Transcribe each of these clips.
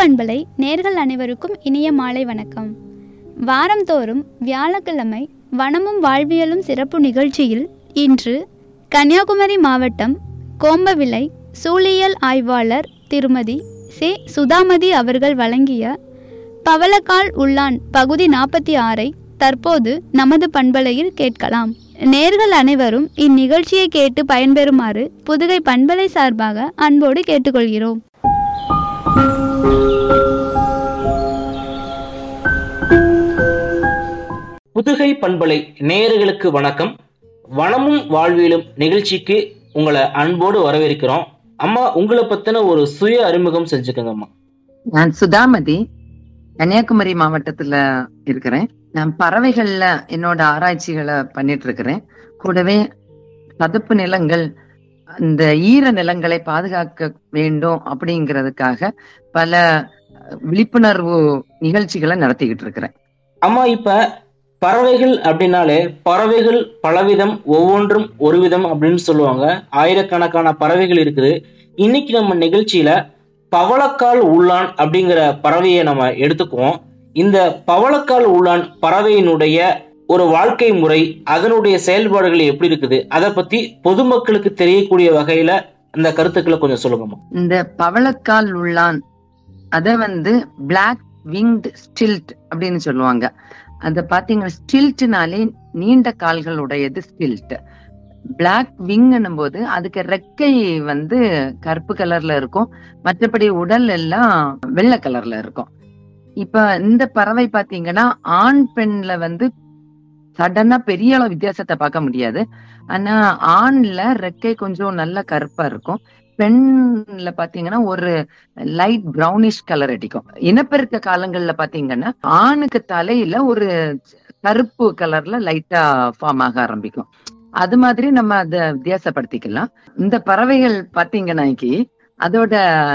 பண்பலை நேர்கள் அனைவருக்கும் இனிய மாலை வணக்கம் வாரந்தோறும் வியாழக்கிழமை வனமும் வாழ்வியலும் சிறப்பு நிகழ்ச்சியில் இன்று கன்னியாகுமரி மாவட்டம் கோம்பவிலை சூழியல் ஆய்வாளர் திருமதி சே சுதாமதி அவர்கள் வழங்கிய பவளக்கால் உள்ளான் பகுதி நாற்பத்தி ஆறை தற்போது நமது பண்பலையில் கேட்கலாம் நேர்கள் அனைவரும் இந்நிகழ்ச்சியை கேட்டு பயன்பெறுமாறு புதுகை பண்பலை சார்பாக அன்போடு கேட்டுக்கொள்கிறோம் புதுகை பண்பலை நேயர்களுக்கு வணக்கம் வனமும் வாழ்வியலும் நிகழ்ச்சிக்கு உங்களை அன்போடு வரவேற்கிறோம் அம்மா உங்களை பத்தின ஒரு சுய அறிமுகம் செஞ்சுக்கோங்க அம்மா நான் சுதாமதி கன்னியாகுமரி மாவட்டத்துல இருக்கிறேன் நான் பறவைகள்ல என்னோட ஆராய்ச்சிகளை பண்ணிட்டு இருக்கிறேன் கூடவே சதுப்பு நிலங்கள் அந்த ஈர நிலங்களை பாதுகாக்க வேண்டும் அப்படிங்கிறதுக்காக பல விழிப்புணர்வு நிகழ்ச்சிகளை நடத்திக்கிட்டு இருக்கிறேன் அம்மா இப்ப பறவைகள் அப்படின்னாலே பறவைகள் பலவிதம் ஒவ்வொன்றும் ஒரு விதம் அப்படின்னு சொல்லுவாங்க ஆயிரக்கணக்கான பறவைகள் இருக்குது இன்னைக்கு நம்ம நிகழ்ச்சியில பவளக்கால் உள்ளான் அப்படிங்கிற பறவையை நம்ம எடுத்துக்குவோம் இந்த பவளக்கால் உள்ளான் பறவையினுடைய ஒரு வாழ்க்கை முறை அதனுடைய செயல்பாடுகள் எப்படி இருக்குது அதை பத்தி பொதுமக்களுக்கு தெரியக்கூடிய வகையில அந்த கருத்துக்களை கொஞ்சம் சொல்லுங்கம்மா இந்த பவளக்கால் உள்ளான் அத வந்து பிளாக் விங்டு ஸ்டில்ட் அப்படின்னு சொல்லுவாங்க அத பாத்தீங்கன்னா ஸ்டில்ட்னாலே நீண்ட கால்கள் உடையது ஸ்டில்ட் பிளாக் விங்னும் போது அதுக்கு ரெக்கை வந்து கருப்பு கலர்ல இருக்கும் மற்றபடி உடல் எல்லாம் வெள்ளை கலர்ல இருக்கும் இப்ப இந்த பறவை பாத்தீங்கன்னா ஆண் பெண்ல வந்து சடனா பெரிய அளவு வித்தியாசத்தை பார்க்க முடியாது ஆனா ஆண்ல ரெக்கை கொஞ்சம் நல்ல கருப்பா இருக்கும் பெண்ல பாத்தீங்கன்னா ஒரு லைட் பிரௌனிஷ் கலர் அடிக்கும் இனப்பெருக்க காலங்கள்ல பாத்தீங்கன்னா ஆணுக்கு தலையில ஒரு கருப்பு கலர்ல லைட்டா ஃபார்ம் ஆக ஆரம்பிக்கும் அது மாதிரி நம்ம அதை வித்தியாசப்படுத்திக்கலாம் இந்த பறவைகள் பாத்தீங்கன்னாக்கி அதோட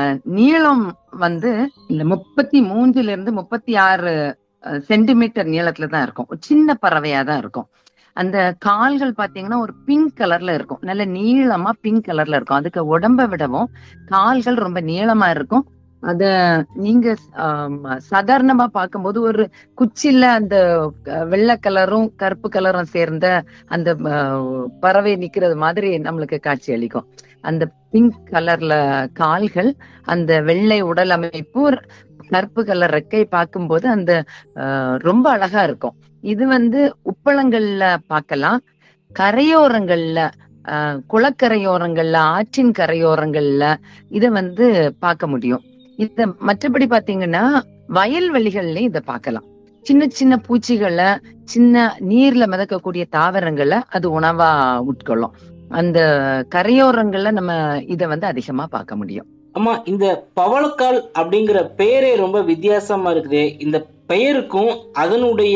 நீளம் வந்து இந்த முப்பத்தி மூன்றுல இருந்து முப்பத்தி ஆறு சென்டிமீட்டர் நீளத்துல தான் இருக்கும் ஒரு சின்ன பறவையா தான் இருக்கும் அந்த கால்கள் பாத்தீங்கன்னா ஒரு பிங்க் கலர்ல இருக்கும் நல்ல நீளமா பிங்க் கலர்ல இருக்கும் அதுக்கு உடம்ப விடவும் கால்கள் ரொம்ப நீளமா இருக்கும் அத நீங்க ஆம், சாதாரணமா பார்க்கும்போது ஒரு குச்சில அந்த அஹ், வெள்ளை கலரும் கருப்பு கலரும் சேர்ந்த அந்த அஹ், பறவை நிக்கிறது மாதிரி நம்மளுக்கு காட்சி அளிக்கும் அந்த பிங்க் கலர்ல கால்கள் அந்த வெள்ளை உடல் அமைப்பு கருப்பு கலர் ரெக்கை பார்க்கும்போது அந்த அஹ், ரொம்ப அழகா இருக்கும் இது வந்து உப்பளங்கள்ல பார்க்கலாம் கரையோரங்கள்ல அஹ், குளக்கரையோரங்கள்ல ஆற்றின் கரையோரங்கள்ல இத வந்து பார்க்க முடியும் இத மற்றபடி பாத்தீங்கன்னா வயல்வெளிகள்லயும் இத பார்க்கலாம் சின்ன சின்ன பூச்சிகளை சின்ன நீர்ல மிதக்கக்கூடிய தாவரங்களை அது உணவா உட்கொள்ளும் அந்த கரையோரங்கள்ல நம்ம இத வந்து அதிகமா பார்க்க முடியும் அம்மா இந்த பவளக்கால் அப்படிங்கிற பெயரே ரொம்ப வித்தியாசமா இருக்குது இந்த பெயருக்கும் அதனுடைய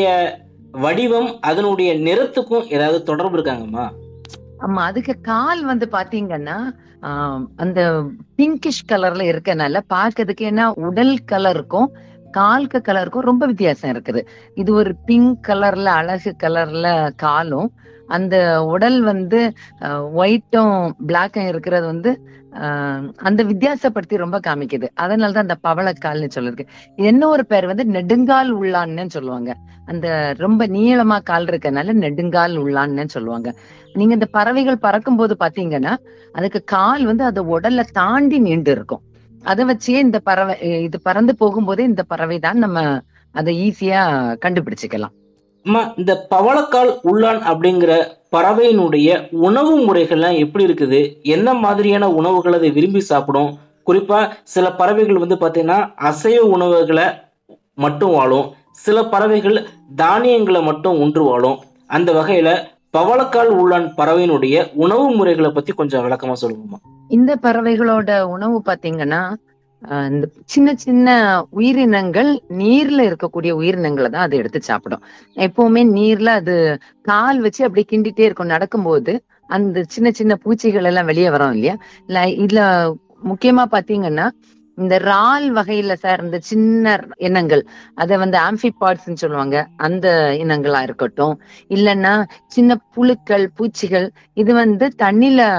வடிவம் அதனுடைய நிறத்துக்கும் ஏதாவது தொடர்பு இருக்காங்கம்மா ஆமா அதுக்கு கால் வந்து பாத்தீங்கன்னா ஆம், அந்த பிங்கிஷ் கலர்ல இருக்கனால பார்க்கிறதுக்கு என்ன உடல் கலருக்கும் கால்க்கு கலருக்கும் ரொம்ப வித்தியாசம் இருக்குது இது ஒரு பிங்க் கலர்ல அழகு கலர்ல காலும் அந்த உடல் வந்து ஒயிட்டும் பிளாக்கும் இருக்கிறது வந்து ஆஹ், அந்த வித்தியாசப்படுத்தி ரொம்ப காமிக்குது அதனாலதான் அந்த பவளக்கால்னு சொல்லிருக்கு என்ன ஒரு பேர் வந்து நெடுங்கால் உள்ளான்னு சொல்லுவாங்க அந்த ரொம்ப நீளமா கால் இருக்கனால நெடுங்கால் உள்ளான்னு சொல்லுவாங்க நீங்க இந்த பறவைகள் பறக்கும் போது பாத்தீங்கன்னா அதுக்கு கால் வந்து அது உடல்ல தாண்டி நீண்டு இருக்கும் அதை வச்சே இந்த பறவை அஹ் இது பறந்து போகும்போதே இந்த பறவை தான் நம்ம அதை ஈஸியா கண்டுபிடிச்சுக்கலாம் அம்மா இந்த பவளக்கால் உள்ளான் அப்படிங்கிற பறவையினுடைய உணவு முறைகள்லாம் எப்படி இருக்குது என்ன மாதிரியான உணவுகளை அதை விரும்பி சாப்பிடும் குறிப்பா சில பறவைகள் வந்து பாத்தீங்கன்னா அசைவ உணவுகளை மட்டும் வாழும் சில பறவைகள் தானியங்களை மட்டும் உண்டு வாழும் அந்த வகையில பவளக்கால் உள்ளான் பறவையினுடைய உணவு முறைகளை பத்தி கொஞ்சம் விளக்கமா சொல்லுங்கம்மா இந்த பறவைகளோட உணவு பாத்தீங்கன்னா ஆஹ் இந்த சின்ன சின்ன உயிரினங்கள் நீர்ல இருக்கக்கூடிய உயிரினங்களை தான் அது எடுத்து சாப்பிடும் எப்பவுமே நீர்ல அது கால் வச்சு அப்படியே கிண்டிட்டே இருக்கும் நடக்கும்போது அந்த சின்ன சின்ன பூச்சிகள் எல்லாம் வெளியே வரும் இல்லையா இல்ல இதுல முக்கியமா பாத்தீங்கன்னா இந்த இறால் வகையில சார்ந்த சின்ன இனங்கள் அதை வந்து ஆம்பிபாட்ஸ்ன்னு சொல்லுவாங்க அந்த இனங்களா இருக்கட்டும் இல்லைன்னா சின்ன புழுக்கள் பூச்சிகள் இது வந்து தண்ணில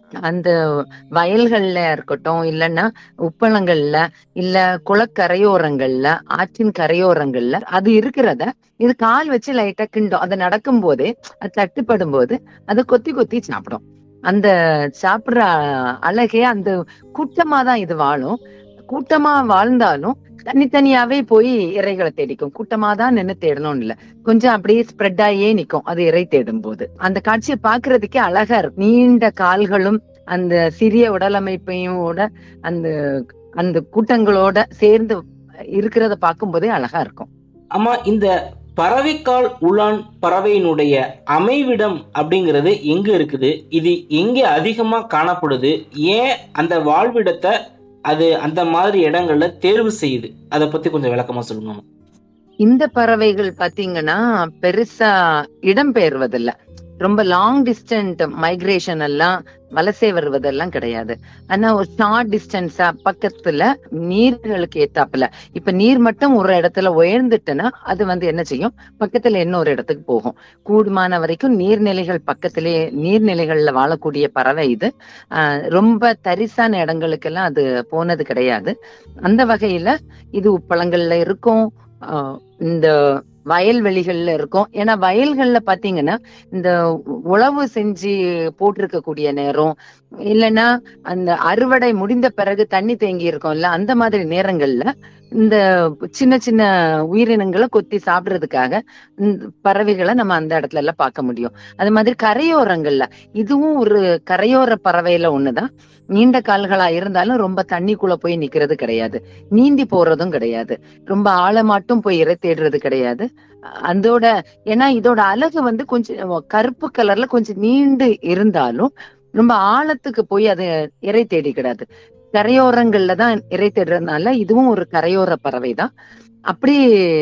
அந்த வயல்கள்ல இருக்கட்டும் இல்லைன்னா உப்பளங்கள்ல இல்ல குளக்கரையோரங்கள்ல ஆற்றின் கரையோரங்கள்ல அது இருக்கிறத இது கால் வச்சு லைட்டா கிண்டும் அது நடக்கும் போதே அது தட்டுப்படும் போது அதை கொத்தி கொத்தி சாப்பிடும் அந்த சாப்பிடுற அழகே அந்த கூட்டமா தான் இது வாழும் கூட்டமா வாழ்ந்தாலும் தனித்தனியாவே போய் இறைகளை தேடிக்கும் கூட்டமா தான் நின்னு தேடணும்னு இல்ல கொஞ்சம் அப்படியே ஸ்ப்ரெட் ஆகியே நிக்கும் அது இறை தேடும் போது அந்த காட்சியை பாக்குறதுக்கே அழகா இருக்கும் நீண்ட கால்களும் அந்த சிறிய உடலமைப்பையும் ஓட அந்த அந்த கூட்டங்களோட சேர்ந்து இருக்கிறத பார்க்கும்போதே அழகா இருக்கும் ஆமா இந்த பறவைக்கால் உலான் பறவையினுடைய அமைவிடம் அப்படிங்கிறது எங்க இருக்குது இது எங்க அதிகமா காணப்படுது ஏன் அந்த வாழ்விடத்தை அது அந்த மாதிரி இடங்கள்ல தேர்வு செய்யுது அதை பத்தி கொஞ்சம் விளக்கமா சொல்லுங்க இந்த பறவைகள் பாத்தீங்கன்னா பெருசா இடம்பெயர்வதில்ல ரொம்ப லாங் டிஸ்டன்ட் மைக்ரேஷன் எல்லாம் வலசை வருவதெல்லாம் கிடையாது ஆனா ஒரு ஷார்ட் டிஸ்டன்ஸா பக்கத்துல நீர்களுக்கு ஏத்தாப்புல இப்ப நீர் மட்டம் ஒரு இடத்துல உயர்ந்துட்டுன்னா அது வந்து என்ன செய்யும் பக்கத்துல இன்னொரு இடத்துக்கு போகும் கூடுமான வரைக்கும் நீர்நிலைகள் பக்கத்திலே நீர்நிலைகள்ல வாழக்கூடிய பறவை இது ஆஹ் ரொம்ப தரிசான இடங்களுக்கெல்லாம் அது போனது கிடையாது அந்த வகையில இது உப்பளங்கள்ல இருக்கும் ஆஹ் இந்த வயல்வெளிகள்ல இருக்கும் ஏன்னா வயல்கள்ல பாத்தீங்கன்னா இந்த உழவு செஞ்சு போட்டிருக்கக்கூடிய நேரம் இல்லைன்னா அந்த அறுவடை முடிந்த பிறகு தண்ணி தேங்கி இருக்கும்ல அந்த மாதிரி நேரங்கள்ல இந்த சின்ன சின்ன உயிரினங்களை கொத்தி சாப்பிடுறதுக்காக இந்த பறவைகளை நம்ம அந்த இடத்துல எல்லாம் பார்க்க முடியும் அது மாதிரி கரையோரங்கள்ல இதுவும் ஒரு கரையோர பறவையில ஒண்ணுதான் நீண்ட கால்களா இருந்தாலும் ரொம்ப தண்ணிக்குள்ள போய் நிக்கிறது கிடையாது நீந்தி போறதும் கிடையாது ரொம்ப ஆழமாட்டும் போய் இறை தேடுறது கிடையாது அதோட ஏன்னா இதோட அழகு வந்து கொஞ்சம் கருப்பு கலர்ல கொஞ்சம் நீண்டு இருந்தாலும் ரொம்ப ஆழத்துக்கு போய் அது இறை தேடிக்கிடாது கரையோரங்கள்ல தான் இறை தேடுறதுனால இதுவும் ஒரு கரையோர பறவை தான் அப்படி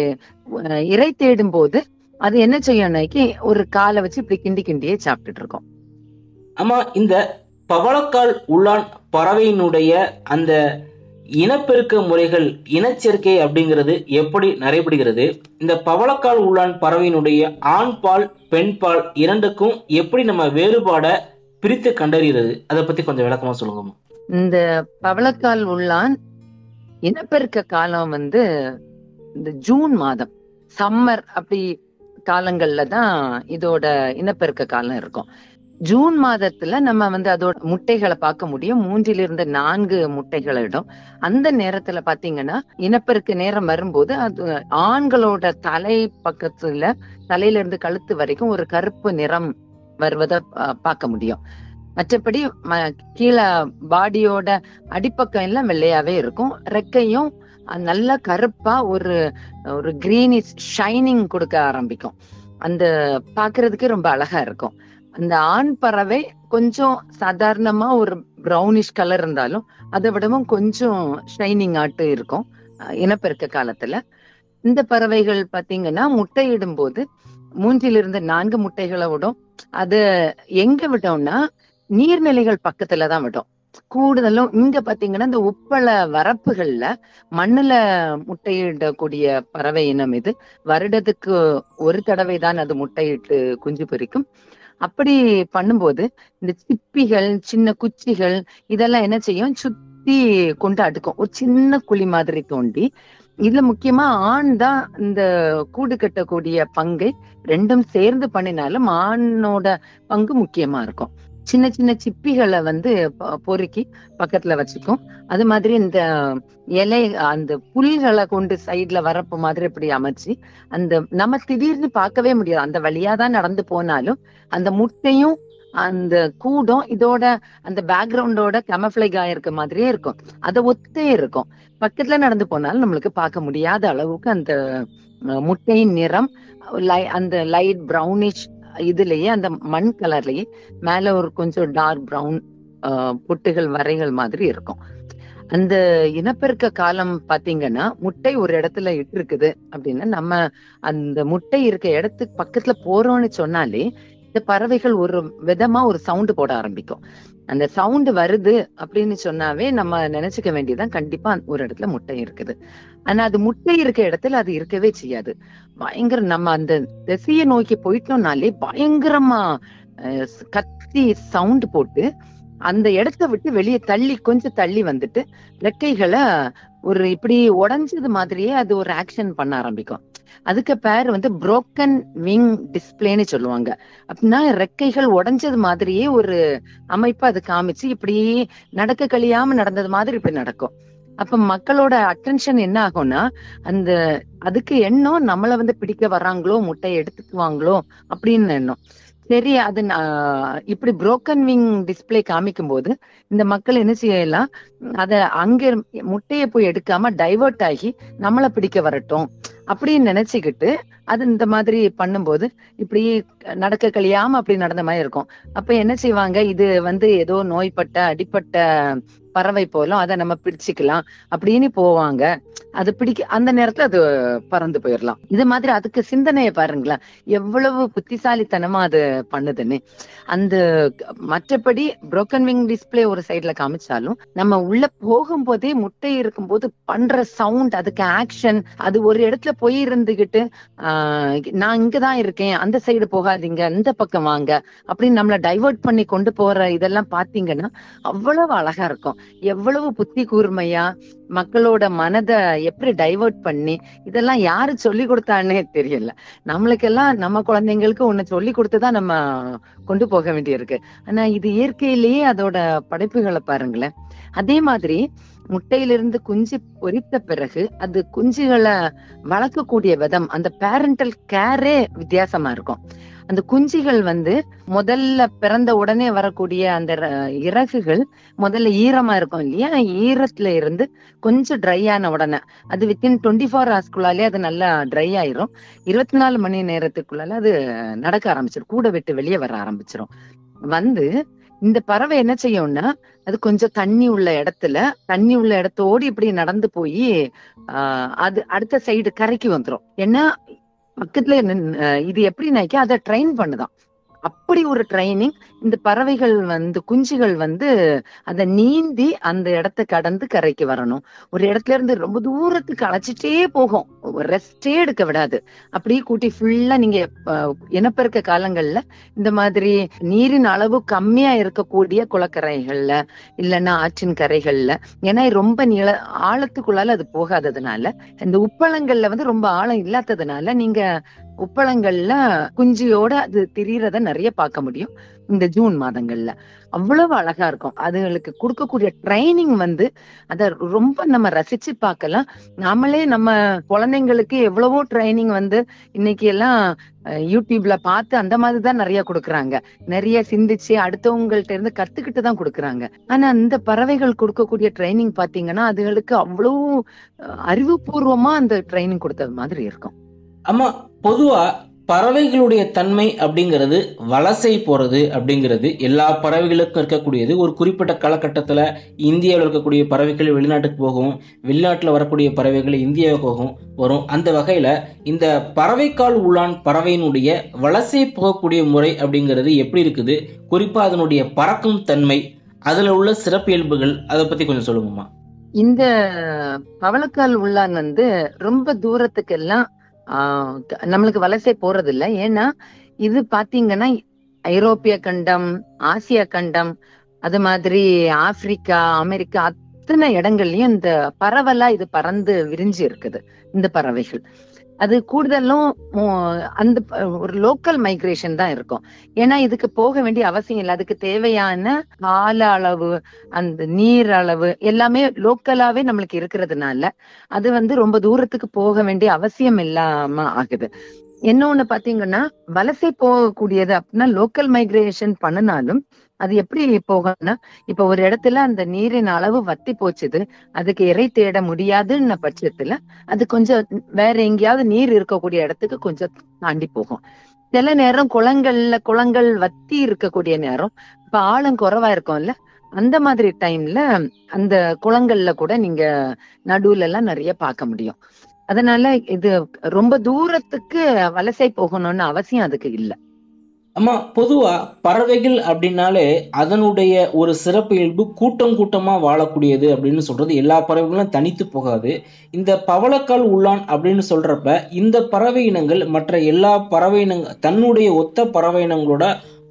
அஹ், இறை தேடும் போது அது என்ன செய்யணும்னாக்கி ஒரு காலை வச்சு இப்படி கிண்டி கிண்டியே சாப்பிட்டுட்டு இருக்கோம் ஆமா இந்த பவளக்கால் உள்ளான் பறவையினுடைய அந்த இனப்பெருக்க முறைகள் இனச்சேர்க்கை அப்படிங்கிறது எப்படி நடைபெறுகிறது இந்த பவளக்கால் உள்ளான் பறவையினுடைய ஆண் பால் பெண் பால் இரண்டுக்கும் எப்படி நம்ம வேறுபாட பிரித்து கண்டறிகிறது அதை பத்தி கொஞ்சம் விளக்கமா சொல்லுங்கம்மா இந்த பவளக்கால் உள்ளான் இனப்பெருக்க காலம் வந்து இந்த ஜூன் மாதம் சம்மர் அப்படி காலங்கள்ல தான் இதோட இனப்பெருக்க காலம் இருக்கும் ஜூன் மாதத்துல நம்ம வந்து அதோட முட்டைகளை பார்க்க முடியும் மூன்றிலிருந்து நான்கு முட்டைகள் இடும் அந்த நேரத்துல பாத்தீங்கன்னா இனப்பெருக்க நேரம் வரும்போது அது ஆண்களோட தலை பக்கத்துல தலையில இருந்து கழுத்து வரைக்கும் ஒரு கருப்பு நிறம் வருவதை அஹ், பார்க்க முடியும் மற்றபடி ம- கீழே பாடியோட அடிப்பக்கம் எல்லாம் வெள்ளையாவே இருக்கும் ரெக்கையும் அஹ், நல்ல கருப்பா ஒரு ஒரு கிரீனிஷ் ஷைனிங் கொடுக்க ஆரம்பிக்கும் அந்த பாக்குறதுக்கு ரொம்ப அழகா இருக்கும் அந்த ஆண் பறவை கொஞ்சம் சாதாரணமா ஒரு ப்ரௌனிஷ் கலர் இருந்தாலும் அதை விடவும் கொஞ்சம் ஷைனிங் ஆட்டு இருக்கும் அஹ், இனப்பெருக்க காலத்துல இந்த பறவைகள் பாத்தீங்கன்னா முட்டையிடும் போது மூன்றிலிருந்து நான்கு முட்டைகளை விடும் அது எங்க விட்டோம்னா நீர்நிலைகள் பக்கத்துல தான் விடும் கூடுதலும் இங்க பாத்தீங்கன்னா இந்த உப்பள வரப்புகள்ல மண்ணுல முட்டையிடக்கூடிய பறவை இனம் இது வருடத்துக்கு ஒரு தடவை தான் அது முட்டையிட்டு குஞ்சு பொரிக்கும் அப்படி பண்ணும்போது இந்த சிப்பிகள் சின்ன குச்சிகள் இதெல்லாம் என்ன செய்யும் சுத்தி கொண்டு அடுக்கும் ஒரு சின்ன குழி மாதிரி தோண்டி இதுல முக்கியமா ஆண் தான் இந்த கூடு கட்டக்கூடிய பங்கை ரெண்டும் சேர்ந்து பண்ணினாலும் ஆணோட பங்கு முக்கியமா இருக்கும் சின்ன சின்ன சிப்பிகளை வந்து பொ- பொறுக்கி பக்கத்துல வச்சுக்கும் அது மாதிரி இந்த இலை அந்த புல்களை கொண்டு சைடுல வரப்பு மாதிரி இப்படி அமைச்சு அந்த நம்ம திடீர்னு பார்க்கவே முடியாது அந்த வழியா தான் நடந்து போனாலும் அந்த முட்டையும் அந்த கூடம் இதோட அந்த பேக்ரவுண்டோட கமஃபிளைக் ஆயிருக்க மாதிரியே இருக்கும் அதை ஒத்தே இருக்கும் பக்கத்துல நடந்து போனாலும் நம்மளுக்கு பார்க்க முடியாத அளவுக்கு அந்த அஹ், முட்டையின் நிறம் லை- அந்த லைட் ப்ரௌனிஷ் இதுலயே அந்த மண் கலர்லயே மேல ஒரு கொஞ்சம் டார்க் ப்ரௌன் பொட்டுகள் வரைகள் மாதிரி இருக்கும் அந்த இனப்பெருக்க காலம் பாத்தீங்கன்னா முட்டை ஒரு இடத்துல இருக்குது அப்படின்னா நம்ம அந்த முட்டை இருக்க இடத்துக்கு பக்கத்துல போறோம்னு சொன்னாலே இந்த பறவைகள் ஒரு விதமா ஒரு சவுண்டு போட ஆரம்பிக்கும் அந்த சவுண்டு வருது அப்படின்னு சொன்னாவே நம்ம நினைச்சுக்க வேண்டியதுதான் கண்டிப்பா ஒரு இடத்துல முட்டை இருக்குது ஆனா அது முட்டை இருக்க இடத்துல அது இருக்கவே செய்யாது பயங்கர நம்ம அந்த திசையை நோக்கி போயிட்டோம்னாலே பயங்கரமா அஹ், கத்தி சவுண்ட் போட்டு அந்த இடத்த விட்டு வெளியே தள்ளி கொஞ்சம் தள்ளி வந்துட்டு ரெக்கைகளை ஒரு இப்படி உடைஞ்சது மாதிரியே அது ஒரு ஆக்ஷன் பண்ண ஆரம்பிக்கும் அதுக்கு பேர் வந்து புரோக்கன் விங் டிஸ்பிளேன்னு சொல்லுவாங்க அப்படின்னா ரெக்கைகள் உடைஞ்சது மாதிரியே ஒரு அமைப்பு அது காமிச்சு இப்படி நடக்க கழியாம நடந்தது மாதிரி இப்படி நடக்கும் அப்ப மக்களோட அட்டென்ஷன் என்ன ஆகும்னா அந்த அதுக்கு எண்ணம் நம்மள வந்து பிடிக்க வர்றாங்களோ முட்டையை எடுத்துக்குவாங்களோ அப்படின்னு எண்ணம் சரி அது நான் இப்படி புரோக்கன் விங் டிஸ்பிளே காமிக்கும் போது இந்த மக்கள் என்ன செய்யலாம் அத அங்க முட்டையை போய் எடுக்காம டைவர்ட் ஆகி நம்மள பிடிக்க வரட்டும் அப்படின்னு நினைச்சுக்கிட்டு அது இந்த மாதிரி பண்ணும்போது இப்படி நடக்க கழியாம அப்படி நடந்த மாதிரி இருக்கும் அப்ப என்ன செய்வாங்க இது வந்து ஏதோ நோய்பட்ட அடிப்பட்ட பறவை போலும் அதை நம்ம பிடிச்சிக்கலாம் அப்படின்னு போவாங்க அது பிடிக்க அந்த நேரத்துல அது பறந்து போயிடலாம் இது மாதிரி அதுக்கு சிந்தனையை பாருங்களேன் எவ்வளவு புத்திசாலித்தனமா அது பண்ணுதுன்னு அந்த மற்றபடி புரோக்கன் விங் டிஸ்பிளே ஒரு சைட்ல காமிச்சாலும் நம்ம உள்ள போகும்போதே முட்டை இருக்கும்போது பண்ற சவுண்ட் அதுக்கு ஆக்ஷன் அது ஒரு இடத்துல போய் இருந்துகிட்டு ஆஹ் நான் இங்கதான் இருக்கேன் அந்த சைடு போகாதீங்க இந்த பக்கம் வாங்க அப்படின்னு நம்மள டைவர்ட் பண்ணி கொண்டு போற இதெல்லாம் பாத்தீங்கன்னா அவ்வளவு அழகா இருக்கும் எவ்வளவு புத்தி கூர்மையா மக்களோட மனதை எப்படி டைவர்ட் பண்ணி இதெல்லாம் யாரு சொல்லி கொடுத்தான்னே தெரியல நம்மளுக்கெல்லாம் நம்ம குழந்தைங்களுக்கு ஒண்ணு சொல்லி கொடுத்துதான் நம்ம கொண்டு போக வேண்டியிருக்கு ஆனா இது இயற்கையிலேயே அதோட படைப்புகளை பாருங்களேன் அதே மாதிரி முட்டையிலிருந்து குஞ்சு பொரித்த பிறகு அது குஞ்சுகளை வளர்க்கக்கூடிய விதம் அந்த பேரண்டல் கேரே வித்தியாசமா இருக்கும் அந்த குஞ்சுகள் வந்து முதல்ல பிறந்த உடனே வரக்கூடிய அந்த ர- இறகுகள் முதல்ல ஈரமா இருக்கும் இல்லையா ஈரத்துல இருந்து கொஞ்சம் ட்ரை ஆன உடனே அது வித்தின் டுவெண்ட்டி ஃபோர் ஹவர்ஸ்க்குள்ளாலே அது நல்லா ட்ரை ஆயிரும் இருபத்தி நாலு மணி நேரத்துக்குள்ளால அது நடக்க ஆரம்பிச்சிடும் கூட விட்டு வெளியே வர ஆரம்பிச்சிரும் வந்து இந்த பறவை என்ன செய்யும்னா அது கொஞ்சம் தண்ணி உள்ள இடத்துல தண்ணி உள்ள இடத்தோடு இப்படி நடந்து போய் ஆஹ் அது அடுத்த சைடு கரைக்கு வந்துரும் ஏன்னா பக்கத்துல நின்னு- அஹ் இது எப்படின்னாக்கா அதை ட்ரெயின் பண்ணுதான் அப்படி ஒரு ட்ரைனிங் இந்த பறவைகள் வந்து குஞ்சுகள் வந்து அதை நீந்தி அந்த இடத்த கடந்து கரைக்கு வரணும் ஒரு இடத்துல இருந்து ரொம்ப தூரத்துக்கு அழைச்சிட்டே போகும் ரெஸ்டே எடுக்க விடாது அப்படியே கூட்டி ஃபுல்லா நீங்க அஹ், இனப்பெருக்க காலங்கள்ல இந்த மாதிரி நீரின் அளவு கம்மியா இருக்கக்கூடிய குளக்கரைகள்ல இல்லைன்னா ஆற்றின் கரைகள்ல ஏன்னா ரொம்ப நீள ஆழத்துக்குள்ளால அது போகாததுனால இந்த உப்பளங்கள்ல வந்து ரொம்ப ஆழம் இல்லாததுனால நீங்க உப்பளங்கள்ல குஞ்சியோட அது திரியறத நிறைய பார்க்க முடியும் இந்த ஜூன் மாதங்கள்ல அவ்வளவு அழகா இருக்கும் அதுகளுக்கு கொடுக்கக்கூடிய ட்ரைனிங் வந்து அத ரொம்ப நம்ம ரசிச்சு பார்க்கலாம் நாமளே நம்ம குழந்தைங்களுக்கு எவ்வளவோ ட்ரைனிங் வந்து இன்னைக்கு எல்லாம் அஹ், யூடியூப்ல பார்த்து அந்த மாதிரி தான் நிறைய கொடுக்குறாங்க நிறைய சிந்திச்சு அடுத்தவங்கள்ட்ட இருந்து கத்துக்கிட்டு தான் கொடுக்குறாங்க ஆனா இந்த பறவைகள் கொடுக்கக்கூடிய ட்ரைனிங் பாத்தீங்கன்னா அதுகளுக்கு அவ்வளவு அஹ், அறிவுபூர்வமா அந்த ட்ரைனிங் கொடுத்தது மாதிரி இருக்கும் ஆமா பொதுவா பறவைகளுடைய தன்மை அப்படிங்கிறது வலசை போறது அப்படிங்கிறது எல்லா பறவைகளுக்கும் இருக்கக்கூடியது ஒரு குறிப்பிட்ட காலகட்டத்துல இந்தியாவில் இருக்கக்கூடிய பறவைகள் வெளிநாட்டுக்கு போகும் வெளிநாட்டுல வரக்கூடிய பறவைகள் இந்தியாவுக்கு போகும் வரும் அந்த வகையில இந்த பறவைக்கால் உள்ளான் பறவையினுடைய வலசை போகக்கூடிய முறை அப்படிங்கிறது எப்படி இருக்குது குறிப்பா அதனுடைய பறக்கும் தன்மை அதுல உள்ள சிறப்பியல்புகள் அதை பத்தி கொஞ்சம் சொல்லுங்கம்மா இந்த பவளக்கால் உள்ளான் வந்து ரொம்ப தூரத்துக்கு எல்லாம் ஆஹ் க- நம்மளுக்கு வலசை போறது இல்ல ஏன்னா இது பாத்தீங்கன்னா ஐரோப்பிய கண்டம் ஆசியா கண்டம் அது மாதிரி ஆப்பிரிக்கா அமெரிக்கா அத்தனை இடங்கள்லயும் இந்த பரவலா இது பறந்து விரிஞ்சு இருக்குது இந்த பறவைகள் அது கூடுதலும் மோ- அந்த ப- ஒரு லோக்கல் மைக்ரேஷன் தான் இருக்கும் ஏன்னா இதுக்கு போக வேண்டிய அவசியம் இல்லை அதுக்கு தேவையான கால அளவு அந்த நீர் அளவு எல்லாமே லோக்கலாவே நம்மளுக்கு இருக்கிறதுனால அது வந்து ரொம்ப தூரத்துக்கு போக வேண்டிய அவசியம் இல்லாம ஆகுது இன்னொன்னு பாத்தீங்கன்னா வலசை போகக்கூடியது அப்படின்னா லோக்கல் மைக்ரேஷன் பண்ணினாலும் அது எப்படி போகும்னா இப்ப ஒரு இடத்துல அந்த நீரின் அளவு வத்தி போச்சுது அதுக்கு இறை தேட முடியாதுன்ன பட்சத்துல அது கொஞ்சம் வேற எங்கேயாவது நீர் இருக்கக்கூடிய இடத்துக்கு கொஞ்சம் தாண்டி போகும் சில நேரம் குளங்கள்ல குளங்கள் வத்தி இருக்கக்கூடிய நேரம் இப்ப ஆழம் குறைவா இருக்கும்ல அந்த மாதிரி டைம்ல அந்த குளங்கள்ல கூட நீங்க நடுவுல எல்லாம் நிறைய பார்க்க முடியும் அதனால இது ரொம்ப தூரத்துக்கு வலசை போகணும்னு அவசியம் அதுக்கு இல்ல அம்மா பொதுவா பறவைகள் அப்படின்னாலே அதனுடைய ஒரு சிறப்பு இயல்பு கூட்டம் கூட்டமா வாழக்கூடியது அப்படின்னு சொல்றது எல்லா பறவைகளும் தனித்து போகாது இந்த பவளக்கால் உள்ளான் அப்படின்னு சொல்றப்ப இந்த பறவை இனங்கள் மற்ற எல்லா பறவை இனங்கள் தன்னுடைய ஒத்த பறவை இனங்களோட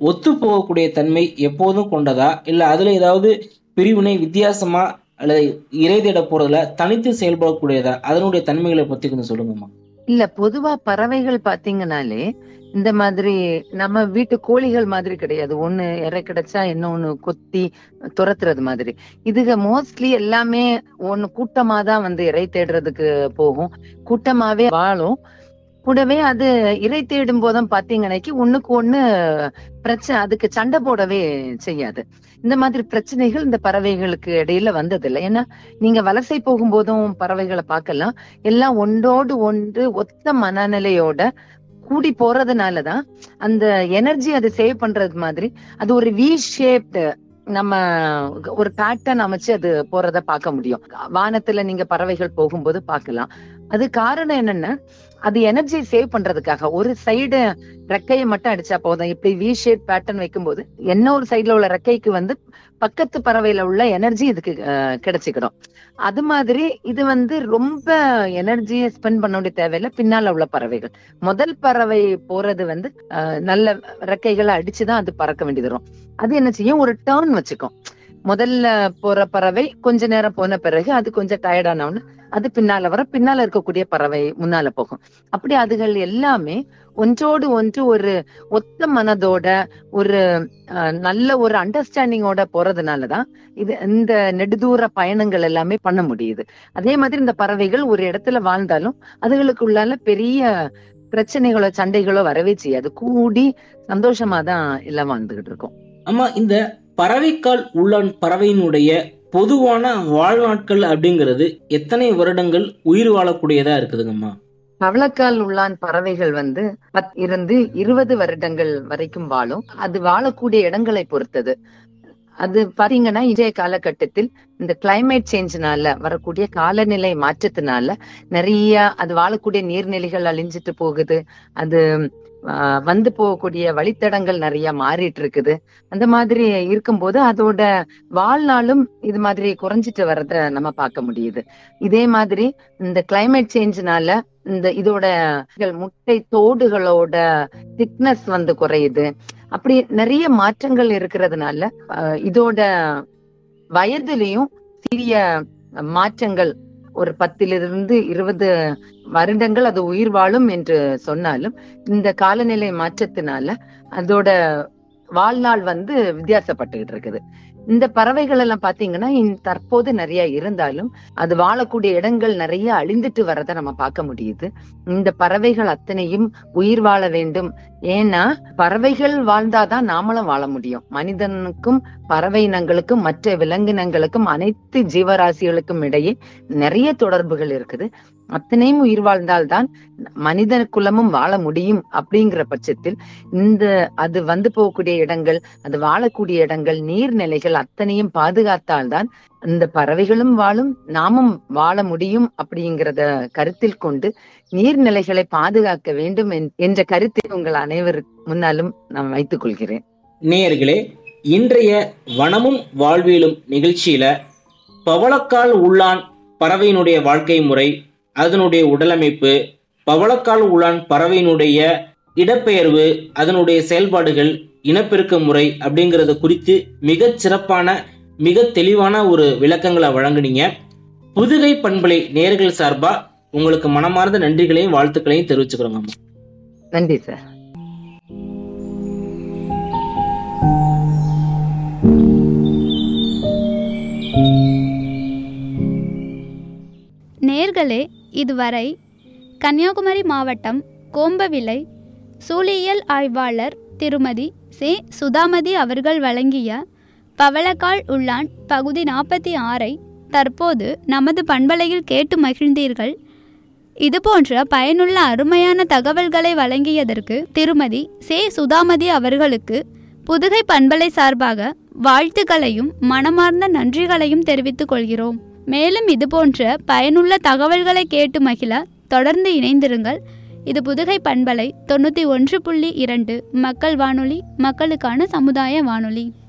ஒத்து போகக்கூடிய தன்மை எப்போதும் கொண்டதா இல்ல அதுல ஏதாவது பிரிவினை வித்தியாசமா அல்லது இறை தேட போறதுல தனித்து செயல்படக்கூடியதா அதனுடைய தன்மைகளை பத்தி கொஞ்சம் சொல்லுங்கம்மா இல்ல பொதுவா பறவைகள் பாத்தீங்கன்னாலே இந்த மாதிரி நம்ம வீட்டு கோழிகள் மாதிரி கிடையாது ஒண்ணு இறை கிடைச்சா இன்னொன்னு கொத்தி துரத்துறது மாதிரி இதுக மோஸ்ட்லி எல்லாமே ஒண்ணு கூட்டமா தான் வந்து இறை தேடுறதுக்கு போகும் கூட்டமாவே வாழும் கூடவே அது இறை தேடும் போதும் பாத்தீங்கன்னாக்கி ஒண்ணுக்கு ஒண்ணு பிரச்சனை அதுக்கு சண்டை போடவே செய்யாது இந்த மாதிரி பிரச்சனைகள் இந்த பறவைகளுக்கு இடையில வந்ததில்லை ஏன்னா நீங்க வலசை போகும்போதும் பறவைகளை பார்க்கலாம் எல்லாம் ஒன்றோடு ஒன்று ஒத்த மனநிலையோட கூடி போறதுனாலதான் அந்த எனர்ஜி அதை சேவ் பண்றது மாதிரி அது ஒரு வி ஷேப்டு நம்ம ஒரு பேட்டர்ன் அமைச்சு அது போறத பார்க்க முடியும் வானத்துல நீங்க பறவைகள் போகும்போது பார்க்கலாம் அது காரணம் என்னன்னா அது எனர்ஜி சேவ் பண்றதுக்காக ஒரு சைடு ரெக்கையை மட்டும் அடிச்சா போதும் இப்படி வி ஷேப் பேட்டர்ன் வைக்கும்போது என்ன ஒரு சைடுல உள்ள ரெக்கைக்கு வந்து பக்கத்து பறவையில உள்ள எனர்ஜி இதுக்கு அஹ், கிடைச்சுக்கிடும் அது மாதிரி இது வந்து ரொம்ப எனர்ஜியை ஸ்பெண்ட் பண்ண வேண்டிய தேவையில்ல பின்னால உள்ள பறவைகள் முதல் பறவை போறது வந்து அஹ், நல்ல ரெக்கைகளை அடிச்சுதான் அது பறக்க வேண்டியது வரும் அது என்ன செய்யும் ஒரு டேர்ன் வச்சுக்கும் முதல்ல போற பறவை கொஞ்ச நேரம் போன பிறகு அது கொஞ்சம் டயர்டானவொன்னு அது பின்னால வர பின்னால இருக்கக்கூடிய பறவை முன்னால போகும் அப்படி அதுகள் எல்லாமே ஒன்றோடு ஒன்று ஒரு ஒத்த மனதோட ஒரு அஹ், நல்ல ஒரு அண்டர்ஸ்டாண்டிங்கோட போறதுனாலதான் இது இந்த நெடுதூர பயணங்கள் எல்லாமே பண்ண முடியுது அதே மாதிரி இந்த பறவைகள் ஒரு இடத்துல வாழ்ந்தாலும் அதுகளுக்குள்ளால பெரிய பிரச்சனைகளோ சண்டைகளோ வரவே செய்யாது கூடி சந்தோஷமா தான் எல்லாம் வாழ்ந்துகிட்டு இருக்கும் ஆமா இந்த பறவைக்கால் உள்ளான் பறவையினுடைய பொதுவான வாழ்நாட்கள் அப்படிங்கிறது எத்தனை வருடங்கள் உயிர் வாழக்கூடியதா இருக்குதுங்கம்மா பவளக்கால் உள்ளான் பறவைகள் வந்து பத் இருந்து இருபது வருடங்கள் வரைக்கும் வாழும் அது வாழக்கூடிய இடங்களை பொறுத்தது அது பாத்தீங்கன்னா இன்றைய காலகட்டத்தில் இந்த கிளைமேட் சேஞ்ச்னால வரக்கூடிய காலநிலை மாற்றத்தினால நிறைய அது வாழக்கூடிய நீர்நிலைகள் அழிஞ்சிட்டு போகுது அது ஆஹ், வந்து போகக்கூடிய வழித்தடங்கள் நிறைய மாறிட்டு இருக்குது அந்த மாதிரி இருக்கும்போது அதோட வாழ்நாளும் இது மாதிரி குறைஞ்சிட்டு வர்றத நம்ம பார்க்க முடியுது இதே மாதிரி இந்த கிளைமேட் சேஞ்ச்னால இந்த இதோட முட்டை தோடுகளோட திக்னஸ் வந்து குறையுது அப்படி நிறைய மாற்றங்கள் இருக்கிறதுனால அஹ், இதோட வயதுலயும் சிறிய மாற்றங்கள் ஒரு பத்திலிருந்து இருபது வருடங்கள் அது உயிர் வாழும் என்று சொன்னாலும் இந்த காலநிலை மாற்றத்தினால அதோட வாழ்நாள் வந்து வித்தியாசப்பட்டுகிட்டு இருக்குது இந்த பறவைகள் எல்லாம் பாத்தீங்கன்னா இன் தற்போது நிறைய இருந்தாலும் அது வாழக்கூடிய இடங்கள் நிறைய அழிந்துட்டு வரதை நம்ம பார்க்க முடியுது இந்த பறவைகள் அத்தனையும் உயிர் வாழ வேண்டும் ஏன்னா பறவைகள் வாழ்ந்தாதான் நாமளும் வாழ முடியும் மனிதனுக்கும் பறவை இனங்களுக்கும் மற்ற விலங்கினங்களுக்கும் அனைத்து ஜீவராசிகளுக்கும் இடையே நிறைய தொடர்புகள் இருக்குது அத்தனையும் உயிர் வாழ்ந்தால்தான் மனித குலமும் வாழ முடியும் அப்படிங்கிற பட்சத்தில் இந்த அது வந்து போகக்கூடிய இடங்கள் அது வாழக்கூடிய இடங்கள் நீர்நிலைகள் அத்தனையும் பாதுகாத்தால்தான் இந்த பறவைகளும் வாழும் நாமும் வாழ முடியும் அப்படிங்கிறத கருத்தில் கொண்டு நீர்நிலைகளை பாதுகாக்க வேண்டும் என்- என்ற கருத்தை உங்கள் அனைவர் முன்னாலும் நான் வைத்துக் கொள்கிறேன் நேயர்களே இன்றைய வனமும் வாழ்வியலும் நிகழ்ச்சியில பவளக்கால் உள்ளான் பறவையினுடைய வாழ்க்கை முறை அதனுடைய உடலமைப்பு பவளக்கால் உள்ளான் பறவையினுடைய இடப்பெயர்வு அதனுடைய செயல்பாடுகள் இனப்பெருக்க முறை அப்படிங்கறத குறித்து மிகச் சிறப்பான மிக தெளிவான ஒரு விளக்கங்களை வழங்குனீங்க புதுகை பண்பலை நேர்கள் சார்பா உங்களுக்கு மனமார்ந்த நன்றிகளையும் வாழ்த்துக்களையும் தெரிவிச்சுக்கிறோங்க அம்மா. நன்றி சார் நேர்களே இதுவரை கன்னியாகுமரி மாவட்டம் கோம்பவிலை சூழியல் ஆய்வாளர் திருமதி சே சுதாமதி அவர்கள் வழங்கிய பவளக்கால் உள்ளான் பகுதி நாற்பத்தி ஆறை தற்போது நமது பண்பலையில் கேட்டு மகிழ்ந்தீர்கள் இதுபோன்ற பயனுள்ள அருமையான தகவல்களை வழங்கியதற்கு திருமதி சே சுதாமதி அவர்களுக்கு புதுகை பண்பலை சார்பாக வாழ்த்துக்களையும் மனமார்ந்த நன்றிகளையும் தெரிவித்துக் கொள்கிறோம் மேலும் இதுபோன்ற பயனுள்ள தகவல்களை கேட்டு மகிழ தொடர்ந்து இணைந்திருங்கள் இது புதுகை பண்பலை தொண்ணூற்றி ஒன்று புள்ளி இரண்டு மக்கள் வானொலி மக்களுக்கான சமுதாய வானொலி